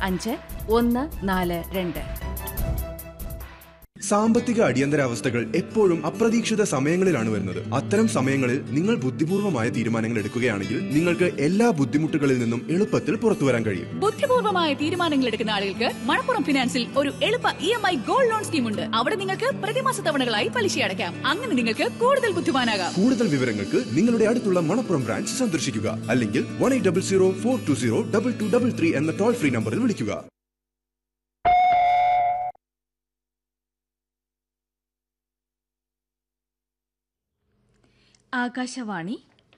അഞ്ച് ഒന്ന് നാല് രണ്ട് സാമ്പത്തിക അടിയന്തരാവസ്ഥകൾ എപ്പോഴും അപ്രതീക്ഷിത സമയങ്ങളിലാണ് വരുന്നത് അത്തരം സമയങ്ങളിൽ നിങ്ങൾ ബുദ്ധിപൂർവമായ തീരുമാനങ്ങൾ എടുക്കുകയാണെങ്കിൽ നിങ്ങൾക്ക് എല്ലാ ബുദ്ധിമുട്ടുകളിൽ നിന്നും എളുപ്പത്തിൽ പുറത്തു വരാൻ കഴിയും ബുദ്ധിപൂർവമായ തീരുമാനങ്ങൾ എടുക്കുന്ന ആളുകൾക്ക് മണപ്പുറം ഫിനാൻസിൽ ഒരു എളുപ്പ E M I gold loan scheme ഉണ്ട് അവിടെ നിങ്ങൾക്ക് പ്രതിമാസ തവണകളായി പലിശ അടയ്ക്കാം അങ്ങനെ നിങ്ങൾക്ക് കൂടുതൽ ബുദ്ധിമാനാകാം കൂടുതൽ വിവരങ്ങൾക്ക് നിങ്ങളുടെ അടുത്തുള്ള മണപ്പുറം ബ്രാഞ്ച് സന്ദർശിക്കുക അല്ലെങ്കിൽ one eight double zero four two zero double two double three എന്ന ടോൾ ഫ്രീ നമ്പറിൽ വിളിക്കുക ആകാശവാണി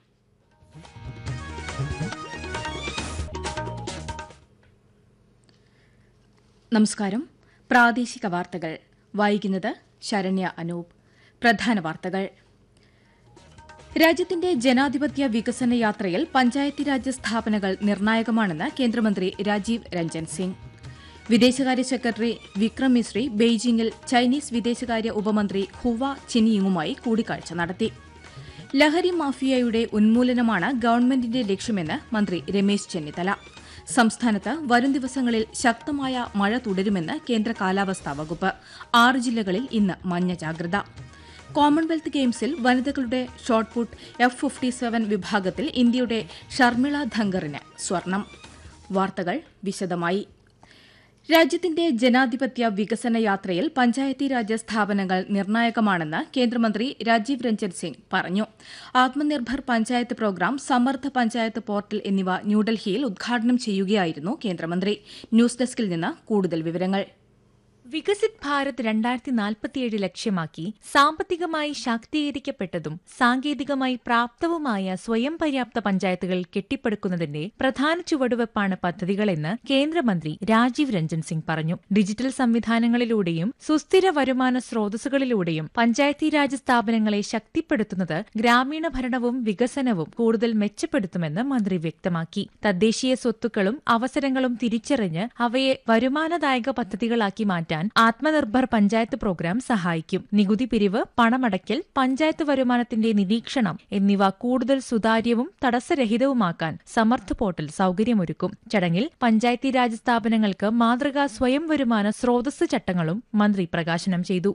നമസ്കാരം പ്രാദേശിക വാർത്തകൾ വായിക്കുന്നത് ശരണ്യ അനൂപ് പ്രധാന വാർത്തകൾ രാജ്യത്തിന്റെ ജനാധിപത്യ വികസന യാത്രയിൽ പഞ്ചായത്തി രാജ് സ്ഥാപനങ്ങൾ നിർണായകമാണെന്ന് കേന്ദ്രമന്ത്രി രാജീവ് രഞ്ജൻ സിംഗ് വിദേശകാര്യ സെക്രട്ടറി വിക്രം മിശ്രി ബെയ്ജിംഗിൽ ചൈനീസ് വിദേശകാര്യ ഉപമന്ത്രി ഹുവ ചിനിയുമായി കൂടിക്കാഴ്ച നടത്തി ലഹരി മാഫിയയുടെ ഉന്മൂലനമാണ് ഗവൺമെന്റിന്റെ ലക്ഷ്യമെന്ന് മന്ത്രി രമേശ് ചെന്നിത്തല സംസ്ഥാനത്ത് വരും ദിവസങ്ങളിൽ ശക്തമായ മഴ തുടരുമെന്ന് കേന്ദ്ര കാലാവസ്ഥാ വകുപ്പ് ആറ് ജില്ലകളിൽ ഇന്ന് മഞ്ഞ ജാഗ്രത കോമൺവെൽത്ത് ഗെയിംസിൽ വനിതകളുടെ ഷോട്ട്പുട്ട് എഫ് ഫിഫ്റ്റി സെവൻ വിഭാഗത്തിൽ ഇന്ത്യയുടെ ഷർമിള ധങ്കറിന് സ്വർണം വാർത്തകൾ വിശദമായി രാജ്യത്തിന്റെ ജനാധിപത്യ വികസന യാത്രയിൽ പഞ്ചായത്തി രാജ് സ്ഥാപനങ്ങൾ നിർണായകമാണെന്ന് കേന്ദ്രമന്ത്രി രാജീവ് രഞ്ജൻ സിംഗ് പറഞ്ഞു ആത്മനിർഭർ പഞ്ചായത്ത് പ്രോഗ്രാം സമർത്ഥ പഞ്ചായത്ത് പോർട്ടൽ എന്നിവ ന്യൂഡൽഹിയിൽ ഉദ്ഘാടനം ചെയ്യുകയായിരുന്നു കേന്ദ്രമന്ത്രി ന്യൂസ് ഡെസ്കിൽ നിന്ന് കൂടുതൽ വിവരങ്ങൾ വികസിത് ഭാരത് രണ്ടായിരത്തി നാൽപ്പത്തിയേഴ് ലക്ഷ്യമാക്കി സാമ്പത്തികമായി ശാക്തീകരിക്കപ്പെട്ടതും സാങ്കേതികമായി പ്രാപ്തവുമായ സ്വയം പര്യാപ്ത പഞ്ചായത്തുകൾ കെട്ടിപ്പടുക്കുന്നതിന്റെ പ്രധാന ചുവടുവെപ്പാണ് പദ്ധതികളെന്ന് കേന്ദ്രമന്ത്രി രാജീവ് രഞ്ജൻ സിംഗ് പറഞ്ഞു ഡിജിറ്റൽ സംവിധാനങ്ങളിലൂടെയും സുസ്ഥിര വരുമാന സ്രോതസ്സുകളിലൂടെയും പഞ്ചായത്തി രാജ് സ്ഥാപനങ്ങളെ ശക്തിപ്പെടുത്തുന്നത് ഗ്രാമീണ ഭരണവും വികസനവും കൂടുതൽ മെച്ചപ്പെടുത്തുമെന്ന് മന്ത്രി വ്യക്തമാക്കി തദ്ദേശീയ സ്വത്തുക്കളും അവസരങ്ങളും തിരിച്ചറിഞ്ഞ് അവയെ വരുമാനദായക പദ്ധതികളാക്കി മാറ്റാൻ ആത്മനിർഭർ പഞ്ചായത്ത് പ്രോഗ്രാം സഹായിക്കും നികുതി പിരിവ് പണമടയ്ക്കൽ പഞ്ചായത്ത് വരുമാനത്തിന്റെ നിരീക്ഷണം എന്നിവ കൂടുതൽ സുതാര്യവും തടസ്സരഹിതവുമാക്കാൻ സമർത്ഥ് പോർട്ടൽ സൌകര്യമൊരുക്കും ചടങ്ങിൽ പഞ്ചായത്തി രാജ് സ്ഥാപനങ്ങൾക്ക് മാതൃകാ സ്വയം വരുമാന സ്രോതസ് ചട്ടങ്ങളും മന്ത്രി പ്രകാശനം ചെയ്തു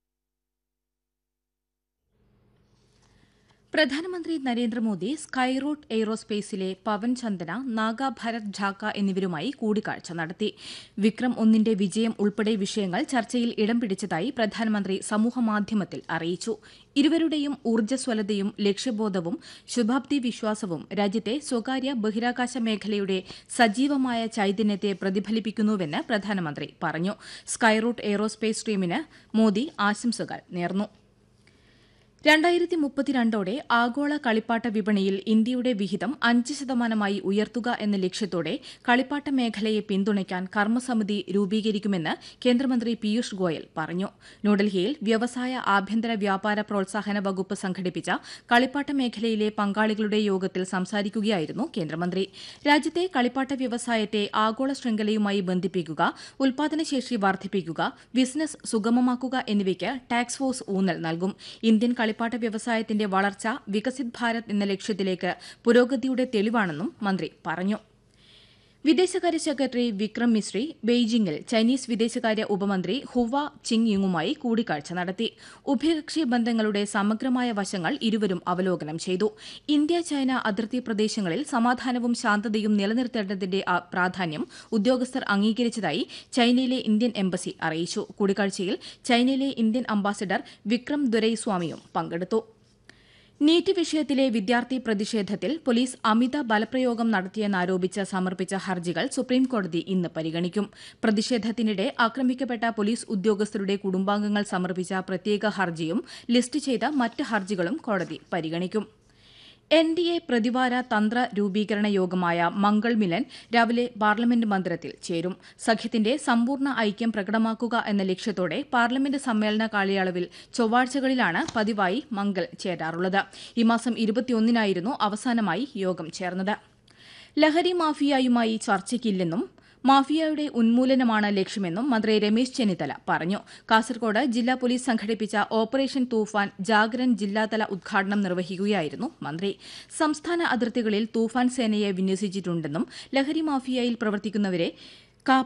പ്രധാനമന്ത്രി നരേന്ദ്രമോദി സ്കൈറൂട്ട് എയ്റോസ്പേസിലെ പവൻ ചന്ദന നാഗ ഭരത് ഝാക്ക എന്നിവരുമായി കൂടിക്കാഴ്ച നടത്തി വിക്രം ഒന്നിന്റെ വിജയം ഉൾപ്പെടെ വിഷയങ്ങൾ ചർച്ചയിൽ ഇടം പിടിച്ചതായി പ്രധാനമന്ത്രി സമൂഹമാധ്യമത്തിൽ അറിയിച്ചു ഇരുവരുടെയും ഊർജ്ജസ്വലതയും ലക്ഷ്യബോധവും ശുഭാപ്തി വിശ്വാസവും രാജ്യത്തെ സ്വകാര്യ ബഹിരാകാശ മേഖലയുടെ സജീവമായ ചൈതന്യത്തെ പ്രതിഫലിപ്പിക്കുന്നുവെന്ന് പ്രധാനമന്ത്രി പറഞ്ഞു സ്കൈറൂട്ട് എയ്റോസ്പേസ് ടീമിന് മോദി ആശംസകൾ നേർന്നു രണ്ടായിരത്തി മുപ്പത്തിരണ്ടോടെ ആഗോള കളിപ്പാട്ട വിപണിയിൽ ഇന്ത്യയുടെ വിഹിതം അഞ്ച് ശതമാനമായി ഉയർത്തുക എന്ന ലക്ഷ്യത്തോടെ കളിപ്പാട്ട മേഖലയെ പിന്തുണയ്ക്കാൻ കർമ്മസമിതി രൂപീകരിക്കുമെന്ന് കേന്ദ്രമന്ത്രി പീയൂഷ് ഗോയൽ പറഞ്ഞു ന്യൂഡൽഹിയിൽ വ്യവസായ ആഭ്യന്തര വ്യാപാര പ്രോത്സാഹന വകുപ്പ് സംഘടിപ്പിച്ച കളിപ്പാട്ട മേഖലയിലെ പങ്കാളികളുടെ യോഗത്തിൽ സംസാരിക്കുകയായിരുന്നു കേന്ദ്രമന്ത്രി രാജ്യത്തെ കളിപ്പാട്ട വ്യവസായത്തെ ആഗോള ശൃംഖലയുമായി ബന്ധിപ്പിക്കുക ഉൽപാദനശേഷി വർദ്ധിപ്പിക്കുക ബിസിനസ് സുഗമമാക്കുക എന്നിവയ്ക്ക് ടാക്സ് ഫോഴ്സ് ഊന്നൽ നൽകും ഇന്ത്യൻ കളിപ്പാട്ട വ്യവസായത്തിന്റെ വളർച്ച വികസിത് ഭാരത് എന്ന ലക്ഷ്യത്തിലേക്ക് പുരോഗതിയുടെ തെളിവാണെന്നും മന്ത്രി പറഞ്ഞു വിദേശകാര്യ സെക്രട്ടറി വിക്രം മിശ്രി ബെയ്ജിംഗിൽ ചൈനീസ് വിദേശകാര്യ ഉപമന്ത്രി ഹുവ ചിങ് യുങ്ങുമായി കൂടിക്കാഴ്ച നടത്തി ഉഭയകക്ഷി ബന്ധങ്ങളുടെ സമഗ്രമായ വശങ്ങൾ ഇരുവരും അവലോകനം ചെയ്തു ഇന്ത്യ ചൈന അതിർത്തി പ്രദേശങ്ങളിൽ സമാധാനവും ശാന്തതയും നിലനിർത്തേണ്ടതിന്റെ ആ പ്രാധാന്യം ഉദ്യോഗസ്ഥർ അംഗീകരിച്ചതായി ചൈനയിലെ ഇന്ത്യൻ എംബസി അറിയിച്ചു കൂടിക്കാഴ്ചയിൽ ചൈനയിലെ ഇന്ത്യൻ അംബാസിഡർ വിക്രം ദുരൈസ്വാമിയും പങ്കെടുത്തു നീറ്റ് വിഷയത്തിലെ വിദ്യാർത്ഥി പ്രതിഷേധത്തിൽ പോലീസ് അമിത ബലപ്രയോഗം നടത്തിയെന്നാരോപിച്ച് സമർപ്പിച്ച ഹർജികൾ സുപ്രീംകോടതി ഇന്ന് പരിഗണിക്കും പ്രതിഷേധത്തിനിടെ ആക്രമിക്കപ്പെട്ട പോലീസ് ഉദ്യോഗസ്ഥരുടെ കുടുംബാംഗങ്ങൾ സമർപ്പിച്ച പ്രത്യേക ഹർജിയും ലിസ്റ്റ് ചെയ്ത മറ്റ് ഹർജികളും കോടതി പരിഗണിക്കും എൻ ഡി എ പ്രതിവാര തന്ത്ര രൂപീകരണ യോഗമായ മംഗൾ മിലൻ രാവിലെ പാർലമെന്റ് മന്ദിരത്തിൽ ചേരും സഖ്യത്തിന്റെ സമ്പൂർണ്ണ ഐക്യം പ്രകടമാക്കുക എന്ന ലക്ഷ്യത്തോടെ പാർലമെന്റ് സമ്മേളന കാലയളവിൽ ചൊവ്വാഴ്ചകളിലാണ് പതിവായി മംഗൾ ചേരാറുള്ളത് ഈ മാസം ഇരുപത്തിയൊന്നിനായിരുന്നു അവസാനമായി യോഗം ചേർന്നത് ലഹരി മാഫിയയുമായി ചർച്ചയ്ക്കില്ലെന്നും മാഫിയയുടെ ഉന്മൂലനമാണ് ലക്ഷ്യമെന്നും മന്ത്രി രമേശ് ചെന്നിത്തല പറഞ്ഞു കാസർകോട് ജില്ലാ പോലീസ് സംഘടിപ്പിച്ച ഓപ്പറേഷൻ തൂഫാൻ ജാഗരൻ ജില്ലാതല ഉദ്ഘാടനം നിർവഹിക്കുകയായിരുന്നു മന്ത്രി സംസ്ഥാന അതിർത്തികളിൽ തൂഫാൻ സേനയെ വിന്യസിച്ചിട്ടുണ്ടെന്നും ലഹരി മാഫിയയിൽ പ്രവർത്തിക്കുന്നവരെ